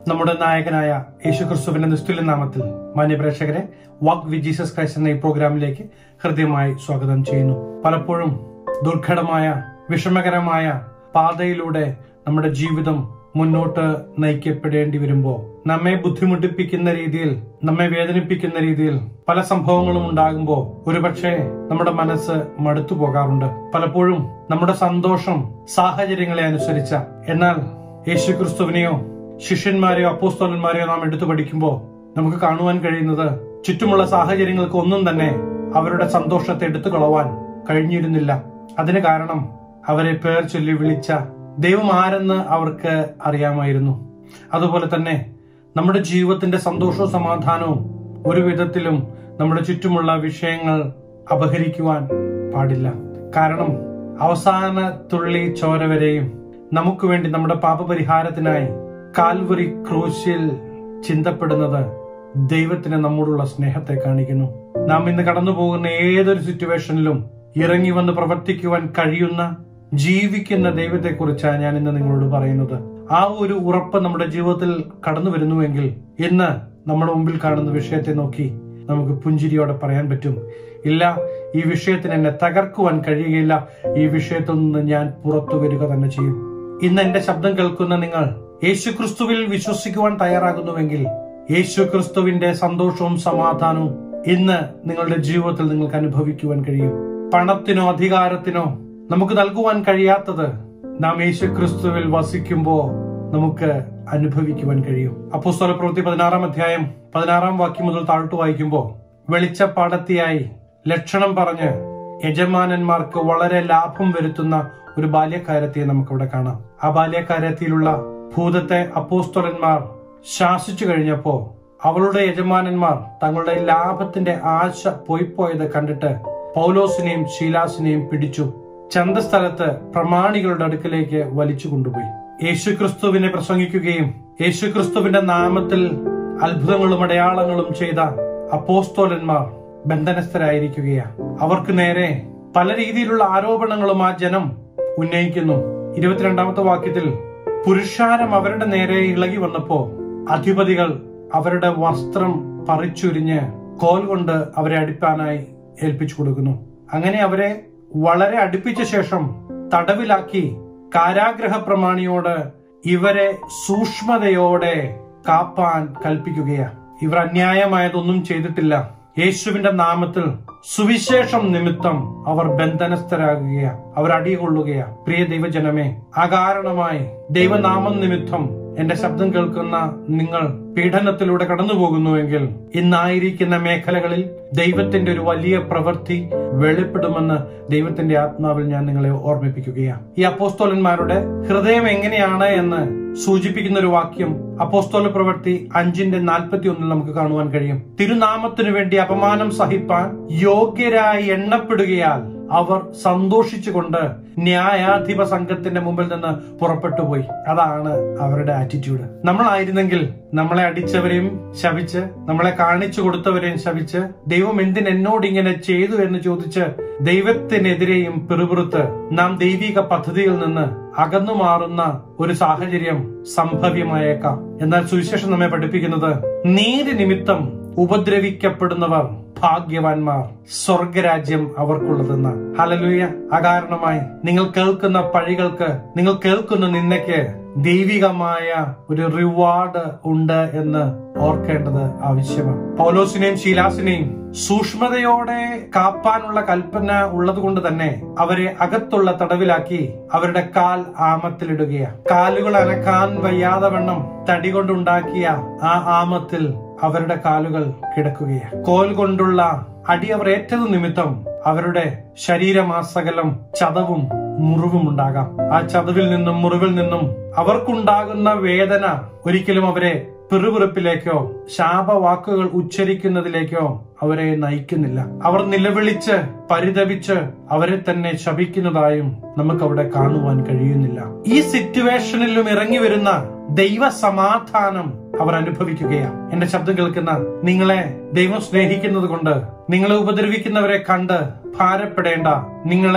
നമ്മുടെ നായകനായ യേശുക്രിസ്തുവിന്റെ നിസ്തുല്യ നാമത്തിൽ മാന്യപ്രേക്ഷകരെ വാക്ക് വി ജീസസ് ക്രൈസ്റ്റ് എന്ന ഈ പ്രോഗ്രാമിലേക്ക് ഹൃദ്യമായി സ്വാഗതം ചെയ്യുന്നു പലപ്പോഴും ദുർഘടമായ വിഷമകരമായ പാതയിലൂടെ നമ്മുടെ ജീവിതം മുന്നോട്ട് നയിക്കപ്പെടേണ്ടി വരുമ്പോൾ നമ്മെ ബുദ്ധിമുട്ടിപ്പിക്കുന്ന രീതിയിൽ നമ്മെ വേദനിപ്പിക്കുന്ന രീതിയിൽ പല സംഭവങ്ങളും ഉണ്ടാകുമ്പോൾ ഒരുപക്ഷെ നമ്മുടെ മനസ്സ് മടുത്തു പോകാറുണ്ട് പലപ്പോഴും നമ്മുടെ സന്തോഷം സാഹചര്യങ്ങളെ അനുസരിച്ച എന്നാൽ യേശുക്രിസ്തുവിനെയോ ശിഷ്യന്മാരെയോ അപ്പോസ്തോലന്മാരെയോ നാം എടുത്തു പഠിക്കുമ്പോൾ നമുക്ക് കാണുവാൻ കഴിയുന്നത് ചുറ്റുമുള്ള സാഹചര്യങ്ങൾക്ക് ഒന്നും തന്നെ അവരുടെ സന്തോഷത്തെ എടുത്തു കളവാൻ കഴിഞ്ഞിരുന്നില്ല അതിന് കാരണം അവരെ പേർ ചൊല്ലി വിളിച്ച ദൈവം ആരെന്ന് അവർക്ക് അറിയാമായിരുന്നു അതുപോലെ തന്നെ നമ്മുടെ ജീവിതത്തിന്റെ സന്തോഷവും സമാധാനവും ഒരു വിധത്തിലും നമ്മുടെ ചുറ്റുമുള്ള വിഷയങ്ങൾ അപഹരിക്കുവാൻ പാടില്ല കാരണം അവസാന തുള്ളി ചോര വരെയും നമുക്ക് വേണ്ടി നമ്മുടെ പാപപരിഹാരത്തിനായി കാൽവറി ക്രൂശിൽ ചിന്തപ്പെടുന്നത് ദൈവത്തിന് നമ്മോടുള്ള സ്നേഹത്തെ കാണിക്കുന്നു നാം ഇന്ന് കടന്നു പോകുന്ന ഏതൊരു സിറ്റുവേഷനിലും ഇറങ്ങി വന്ന് പ്രവർത്തിക്കുവാൻ കഴിയുന്ന ജീവിക്കുന്ന ദൈവത്തെക്കുറിച്ചാണ് ഞാൻ ഇന്ന് നിങ്ങളോട് പറയുന്നത് ആ ഒരു ഉറപ്പ് നമ്മുടെ ജീവിതത്തിൽ കടന്നു വരുന്നുവെങ്കിൽ ഇന്ന് നമ്മുടെ മുമ്പിൽ കാണുന്ന വിഷയത്തെ നോക്കി നമുക്ക് പുഞ്ചിരിയോടെ പറയാൻ പറ്റും ഇല്ല ഈ വിഷയത്തിന് എന്നെ തകർക്കുവാൻ കഴിയുകയില്ല ഈ വിഷയത്തിൽ നിന്ന് ഞാൻ പുറത്തു വരിക തന്നെ ചെയ്യും ഇന്ന് എന്റെ ശബ്ദം കേൾക്കുന്ന നിങ്ങൾ യേശുക്രിസ്തുവിൽ വിശ്വസിക്കുവാൻ തയ്യാറാകുന്നുവെങ്കിൽ യേശുക്രിസ്തുവിന്റെ സന്തോഷവും സമാധാനവും ഇന്ന് നിങ്ങളുടെ ജീവിതത്തിൽ നിങ്ങൾക്ക് അനുഭവിക്കുവാൻ കഴിയും പണത്തിനോ അധികാരത്തിനോ നമുക്ക് നൽകുവാൻ കഴിയാത്തത് നാം യേശുക്രിസ്തുവിൽ വസിക്കുമ്പോ നമുക്ക് അനുഭവിക്കുവാൻ കഴിയും അപ്പോസ്തല പ്രവൃത്തി പതിനാറാം അധ്യായം പതിനാറാം വാക്യം മുതൽ താഴ്ത്തു വായിക്കുമ്പോൾ വെളിച്ചപ്പാടത്തിയായി ലക്ഷണം പറഞ്ഞ് യജമാനന്മാർക്ക് വളരെ ലാഭം വരുത്തുന്ന ഒരു ബാല്യക്കാരത്തിയെ നമുക്കിവിടെ കാണാം ആ ബാല്യക്കാരത്തിയിലുള്ള ഭൂതത്തെ അപ്പോസ്തലന്മാർ ശാസിച്ചു കഴിഞ്ഞപ്പോ അവളുടെ യജമാനന്മാർ തങ്ങളുടെ ലാഭത്തിന്റെ ആശ പോയിപ്പോയത് കണ്ടിട്ട് പൗലോസിനെയും ശീലാസിനെയും പിടിച്ചു ചന്തസ്ഥലത്ത് പ്രമാണികളുടെ അടുക്കലേക്ക് വലിച്ചു കൊണ്ടുപോയി യേശുക്രിസ്തുവിനെ പ്രസംഗിക്കുകയും യേശുക്രിസ്തുവിന്റെ നാമത്തിൽ അത്ഭുതങ്ങളും അടയാളങ്ങളും ചെയ്ത അപ്പോസ്തോലന്മാർ ബന്ധനസ്ഥരായിരിക്കുകയാണ് അവർക്ക് നേരെ പല രീതിയിലുള്ള ആരോപണങ്ങളും ആ ജനം ഉന്നയിക്കുന്നു ഇരുപത്തിരണ്ടാമത്തെ വാക്യത്തിൽ പുരുഷാരം അവരുടെ നേരെ ഇളകി വന്നപ്പോ അധിപതികൾ അവരുടെ വസ്ത്രം പറിച്ചുരിഞ്ഞ് കോൽ കൊണ്ട് അവരെ അടിപ്പാനായി ഏൽപ്പിച്ചു കൊടുക്കുന്നു അങ്ങനെ അവരെ വളരെ അടുപ്പിച്ച ശേഷം തടവിലാക്കി കാരാഗ്രഹ പ്രമാണിയോട് ഇവരെ സൂക്ഷ്മതയോടെ കാപ്പാൻ കൽപ്പിക്കുകയാണ് ഇവർ അന്യായമായതൊന്നും ചെയ്തിട്ടില്ല യേശുവിന്റെ നാമത്തിൽ സുവിശേഷം നിമിത്തം അവർ ബന്ധനസ്ഥരാകുകയാ അവർ അടികൊള്ളുകയാ പ്രിയ ദൈവജനമേ അകാരണമായി ദൈവനാമം നിമിത്തം എന്റെ ശബ്ദം കേൾക്കുന്ന നിങ്ങൾ പീഡനത്തിലൂടെ കടന്നു പോകുന്നുവെങ്കിൽ ഇന്നായിരിക്കുന്ന മേഖലകളിൽ ദൈവത്തിന്റെ ഒരു വലിയ പ്രവൃത്തി വെളിപ്പെടുമെന്ന് ദൈവത്തിന്റെ ആത്മാവിൽ ഞാൻ നിങ്ങളെ ഓർമ്മിപ്പിക്കുകയാണ് ഈ അപ്പോസ്തോലന്മാരുടെ ഹൃദയം എങ്ങനെയാണ് എന്ന് സൂചിപ്പിക്കുന്ന ഒരു വാക്യം അപ്പോസ്തോല പ്രവൃത്തി അഞ്ചിന്റെ നാൽപ്പത്തി ഒന്നിൽ നമുക്ക് കാണുവാൻ കഴിയും തിരുനാമത്തിനു വേണ്ടി അപമാനം സഹിപ്പാൻ യോഗ്യരായി എണ്ണപ്പെടുകയാൽ അവർ സന്തോഷിച്ചുകൊണ്ട് ന്യായാധിപ സംഘത്തിന്റെ മുമ്പിൽ നിന്ന് പുറപ്പെട്ടു പോയി അതാണ് അവരുടെ ആറ്റിറ്റ്യൂഡ് നമ്മളായിരുന്നെങ്കിൽ നമ്മളെ അടിച്ചവരെയും ശപിച്ച് നമ്മളെ കാണിച്ചു കൊടുത്തവരെയും ശപിച്ച് ദൈവം എന്തിന് എന്നോട് ഇങ്ങനെ ചെയ്തു എന്ന് ചോദിച്ച് ദൈവത്തിനെതിരെയും പിറുപിറുത്ത് നാം ദൈവിക പദ്ധതിയിൽ നിന്ന് അകന്നു മാറുന്ന ഒരു സാഹചര്യം സംഭവ്യമായേക്കാം എന്നാൽ സുവിശേഷം നമ്മെ പഠിപ്പിക്കുന്നത് നീതി നിമിത്തം ഉപദ്രവിക്കപ്പെടുന്നവർ ഭാഗ്യവാന്മാർ സ്വർഗരാജ്യം അവർക്കുള്ളതെന്ന് ഹലലുയ അകാരണമായി നിങ്ങൾ കേൾക്കുന്ന പഴികൾക്ക് നിങ്ങൾ കേൾക്കുന്ന നിന്നയ്ക്ക് ദൈവികമായ ഒരു റിവാർഡ് ഉണ്ട് എന്ന് ഓർക്കേണ്ടത് ആവശ്യമാണ് പൗലോസിനെയും ശീലാസിനെയും സൂക്ഷ്മതയോടെ കാപ്പാനുള്ള കൽപ്പന ഉള്ളത് കൊണ്ട് തന്നെ അവരെ അകത്തുള്ള തടവിലാക്കി അവരുടെ കാൽ ആമത്തിലിടുകയാണ് കാലുകൾ അനക്കാൻ വയ്യാതെ വണ്ണം തടി കൊണ്ടുണ്ടാക്കിയ ആ ആമത്തിൽ അവരുടെ കാലുകൾ കിടക്കുകയാണ് കോൽ കൊണ്ടുള്ള അടി അവർ ഏറ്റത് നിമിത്തം അവരുടെ ശരീരമാസകലം ചതവും മുറിവും ഉണ്ടാകാം ആ ചതവിൽ നിന്നും മുറിവിൽ നിന്നും അവർക്കുണ്ടാകുന്ന വേദന ഒരിക്കലും അവരെ പിറുപിറുപ്പിലേക്കോ ശാപവാക്കുകൾ ഉച്ചരിക്കുന്നതിലേക്കോ അവരെ നയിക്കുന്നില്ല അവർ നിലവിളിച്ച് പരിതപിച്ച് അവരെ തന്നെ ശപിക്കുന്നതായും നമുക്ക് അവിടെ കാണുവാൻ കഴിയുന്നില്ല ഈ സിറ്റുവേഷനിലും ഇറങ്ങി വരുന്ന ദൈവ സമാധാനം അവർ അനുഭവിക്കുകയാണ് എന്റെ ശബ്ദം കേൾക്കുന്ന നിങ്ങളെ ദൈവം സ്നേഹിക്കുന്നത് കൊണ്ട് നിങ്ങളെ ഉപദ്രവിക്കുന്നവരെ കണ്ട് ഭാരപ്പെടേണ്ട നിങ്ങളെ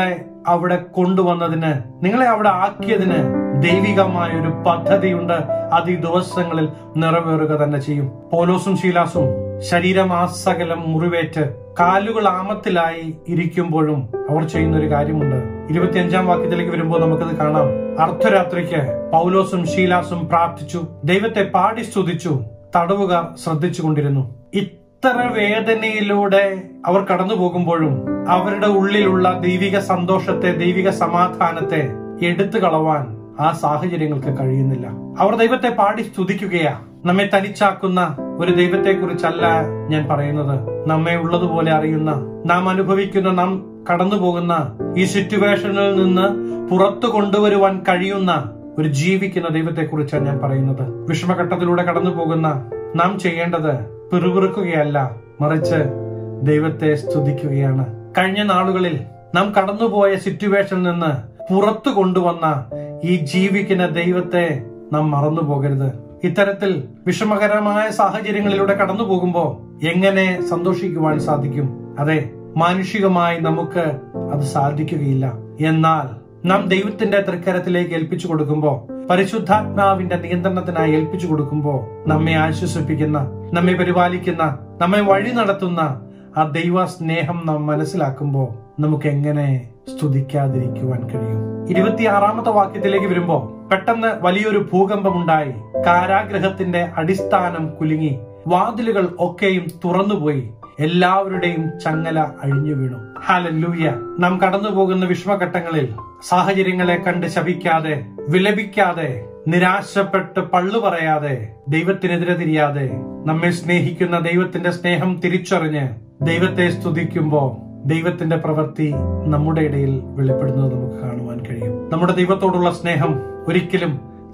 അവിടെ കൊണ്ടുവന്നതിന് നിങ്ങളെ അവിടെ ആക്കിയതിന് ദൈവികമായ ഒരു പദ്ധതിയുണ്ട് അത് ഈ ദിവസങ്ങളിൽ നിറവേറുക തന്നെ ചെയ്യും പോലോസും ശീലാസും ശരീരമാസകലം മുറിവേറ്റ് കാലുകൾ ആമത്തിലായി ഇരിക്കുമ്പോഴും അവർ ചെയ്യുന്ന ഒരു കാര്യമുണ്ട് ഇരുപത്തിയഞ്ചാം വാക്യത്തിലേക്ക് വരുമ്പോൾ നമുക്കത് കാണാം അർദ്ധരാത്രിക്ക് പൗലോസും ശീലാസും പ്രാർത്ഥിച്ചു ദൈവത്തെ പാടി സ്തുതിച്ചു തടവുകാർ ശ്രദ്ധിച്ചുകൊണ്ടിരുന്നു ഇത്ര വേദനയിലൂടെ അവർ കടന്നു പോകുമ്പോഴും അവരുടെ ഉള്ളിലുള്ള ദൈവിക സന്തോഷത്തെ ദൈവിക സമാധാനത്തെ എടുത്തു കളവാൻ ആ സാഹചര്യങ്ങൾക്ക് കഴിയുന്നില്ല അവർ ദൈവത്തെ പാടി സ്തുതിക്കുകയാ നമ്മെ തനിച്ചാക്കുന്ന ഒരു ദൈവത്തെ കുറിച്ചല്ല ഞാൻ പറയുന്നത് നമ്മെ ഉള്ളതുപോലെ അറിയുന്ന നാം അനുഭവിക്കുന്ന നാം കടന്നു പോകുന്ന ഈ സിറ്റുവേഷനിൽ നിന്ന് പുറത്തു കൊണ്ടുവരുവാൻ കഴിയുന്ന ഒരു ജീവിക്കുന്ന ദൈവത്തെ കുറിച്ചാണ് ഞാൻ പറയുന്നത് വിഷമഘട്ടത്തിലൂടെ കടന്നു പോകുന്ന നാം ചെയ്യേണ്ടത് പിറുപിറുക്കുകയല്ല മറിച്ച് ദൈവത്തെ സ്തുതിക്കുകയാണ് കഴിഞ്ഞ നാളുകളിൽ നാം കടന്നുപോയ സിറ്റുവേഷനിൽ നിന്ന് പുറത്തു കൊണ്ടുവന്ന ഈ ജീവിക്കുന്ന ദൈവത്തെ നാം മറന്നു പോകരുത് ഇത്തരത്തിൽ വിഷമകരമായ സാഹചര്യങ്ങളിലൂടെ കടന്നു പോകുമ്പോ എങ്ങനെ സന്തോഷിക്കുവാൻ സാധിക്കും അതെ മാനുഷികമായി നമുക്ക് അത് സാധിക്കുകയില്ല എന്നാൽ നാം ദൈവത്തിന്റെ തൃക്കരത്തിലേക്ക് ഏൽപ്പിച്ചു കൊടുക്കുമ്പോ പരിശുദ്ധാത്മാവിന്റെ നിയന്ത്രണത്തിനായി ഏൽപ്പിച്ചു കൊടുക്കുമ്പോ നമ്മെ ആശ്വസിപ്പിക്കുന്ന നമ്മെ പരിപാലിക്കുന്ന നമ്മെ വഴി നടത്തുന്ന ആ ദൈവ സ്നേഹം നാം മനസ്സിലാക്കുമ്പോ നമുക്ക് എങ്ങനെ സ്തുതിക്കാതിരിക്കുവാൻ കഴിയും ഇരുപത്തിയാറാമത്തെ വാക്യത്തിലേക്ക് വരുമ്പോ പെട്ടെന്ന് വലിയൊരു ഭൂകമ്പമുണ്ടായി കാരാഗ്രഹത്തിന്റെ അടിസ്ഥാനം കുലുങ്ങി വാതിലുകൾ ഒക്കെയും തുറന്നുപോയി എല്ലാവരുടെയും ചങ്ങല അഴിഞ്ഞു വീണു ഹാലല്ലൂയ നാം കടന്നു പോകുന്ന വിഷമഘട്ടങ്ങളിൽ സാഹചര്യങ്ങളെ കണ്ട് ശപിക്കാതെ വിലപിക്കാതെ നിരാശപ്പെട്ട് പള്ളു പറയാതെ ദൈവത്തിനെതിരെ തിരിയാതെ നമ്മെ സ്നേഹിക്കുന്ന ദൈവത്തിന്റെ സ്നേഹം തിരിച്ചറിഞ്ഞ് ദൈവത്തെ സ്തുതിക്കുമ്പോ ദൈവത്തിന്റെ പ്രവൃത്തി നമ്മുടെ ഇടയിൽ വെളിപ്പെടുന്നത് നമുക്ക് കാണുവാൻ കഴിയും നമ്മുടെ ദൈവത്തോടുള്ള സ്നേഹം ഒരിക്കലും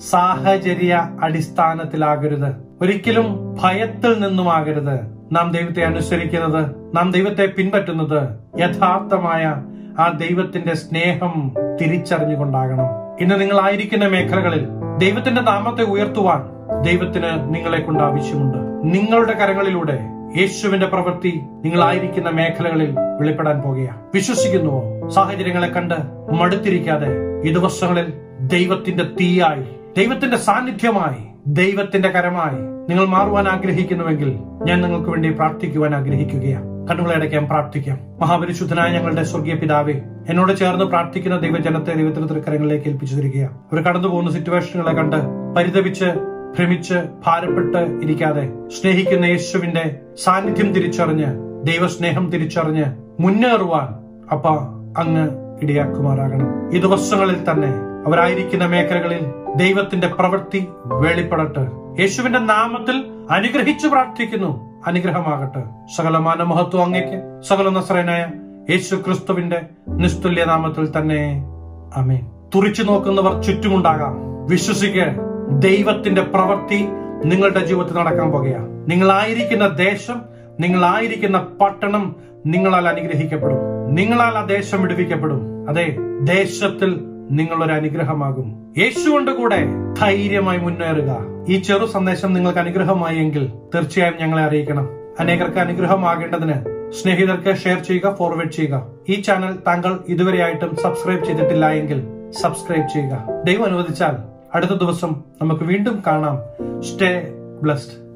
സാഹചര്യ അടിസ്ഥാനത്തിലാകരുത് ഒരിക്കലും ഭയത്തിൽ നിന്നുമാകരുത് നാം ദൈവത്തെ അനുസരിക്കുന്നത് നാം ദൈവത്തെ പിൻപറ്റുന്നത് യഥാർത്ഥമായ ആ ദൈവത്തിന്റെ സ്നേഹം തിരിച്ചറിഞ്ഞുകൊണ്ടാകണം ഇന്ന് നിങ്ങളായിരിക്കുന്ന മേഖലകളിൽ ദൈവത്തിന്റെ നാമത്തെ ഉയർത്തുവാൻ ദൈവത്തിന് നിങ്ങളെ കൊണ്ട് ആവശ്യമുണ്ട് നിങ്ങളുടെ കരങ്ങളിലൂടെ യേശുവിന്റെ പ്രവൃത്തി നിങ്ങളായിരിക്കുന്ന മേഖലകളിൽ വെളിപ്പെടാൻ പോകുകയാണ് വിശ്വസിക്കുന്നുവോ സാഹചര്യങ്ങളെ കണ്ട് മടുത്തിരിക്കാതെ ഈ ദിവസങ്ങളിൽ ദൈവത്തിന്റെ തീയായി ദൈവത്തിന്റെ സാന്നിധ്യമായി ദൈവത്തിന്റെ കരമായി നിങ്ങൾ മാറുവാൻ ആഗ്രഹിക്കുന്നുവെങ്കിൽ ഞാൻ നിങ്ങൾക്ക് വേണ്ടി പ്രാർത്ഥിക്കുവാൻ ആഗ്രഹിക്കുകയാണ് കണ്ണുകളെ അടയ്ക്കാൻ പ്രാർത്ഥിക്കാം മഹാപരിശുദ്ധനായ ഞങ്ങളുടെ സ്വർഗീയ പിതാവേ എന്നോട് ചേർന്ന് പ്രാർത്ഥിക്കുന്ന ദൈവജനത്തെ ദൈവത്തിന്റെ തൃക്കരങ്ങളിലേക്ക് ഏൽപ്പിച്ചു തരിക അവർ കടന്നു പോകുന്ന സിറ്റുവേഷനുകളെ കണ്ട് പരിതപിച്ച് ഭ്രമിച്ച് ഭാരപ്പെട്ട് ഇരിക്കാതെ സ്നേഹിക്കുന്ന യേശുവിന്റെ സാന്നിധ്യം തിരിച്ചറിഞ്ഞ് ദൈവസ്നേഹം തിരിച്ചറിഞ്ഞ് മുന്നേറുവാൻ അപ്പ അങ്ങ് ഇടയാക്കുമാറാകണം ഈ ദിവസങ്ങളിൽ തന്നെ അവരായിരിക്കുന്ന മേഖലകളിൽ ദൈവത്തിന്റെ പ്രവൃത്തി വെളിപ്പെടട്ടെ യേശുവിന്റെ നാമത്തിൽ അനുഗ്രഹിച്ചു പ്രാർത്ഥിക്കുന്നു അനുഗ്രഹമാകട്ടെ സകലമാന മഹത്വം അങ്ങേക്ക് സകല നസ്രനായ യേശു ക്രിസ്തുവിന്റെ നിസ്തുല്യ നാമത്തിൽ തന്നെ അമേൻ തുറിച്ചു നോക്കുന്നവർ ചുറ്റുമുണ്ടാകാം വിശ്വസിക്ക് ദൈവത്തിന്റെ പ്രവൃത്തി നിങ്ങളുടെ ജീവിതത്തിൽ നടക്കാൻ പോകുകയാണ് നിങ്ങളായിരിക്കുന്ന ദേശം നിങ്ങളായിരിക്കുന്ന പട്ടണം നിങ്ങളാൽ അനുഗ്രഹിക്കപ്പെടും നിങ്ങളാൽ ആ ദേശം വിടുവിക്കപ്പെടും അതെ ദേശത്തിൽ നിങ്ങളൊരു അനുഗ്രഹമാകും യേശു കൊണ്ട് കൂടെ ധൈര്യമായി മുന്നേറുക ഈ ചെറു സന്ദേശം നിങ്ങൾക്ക് അനുഗ്രഹമായി എങ്കിൽ തീർച്ചയായും ഞങ്ങളെ അറിയിക്കണം അനേകർക്ക് അനുഗ്രഹമാകേണ്ടതിന് സ്നേഹിതർക്ക് ഷെയർ ചെയ്യുക ഫോർവേഡ് ചെയ്യുക ഈ ചാനൽ താങ്കൾ ഇതുവരെയായിട്ടും സബ്സ്ക്രൈബ് ചെയ്തിട്ടില്ല എങ്കിൽ സബ്സ്ക്രൈബ് ചെയ്യുക ദൈവം അനുവദിച്ചാൽ അടുത്ത ദിവസം നമുക്ക് വീണ്ടും കാണാം സ്റ്റേ ബ്ലസ്ഡ്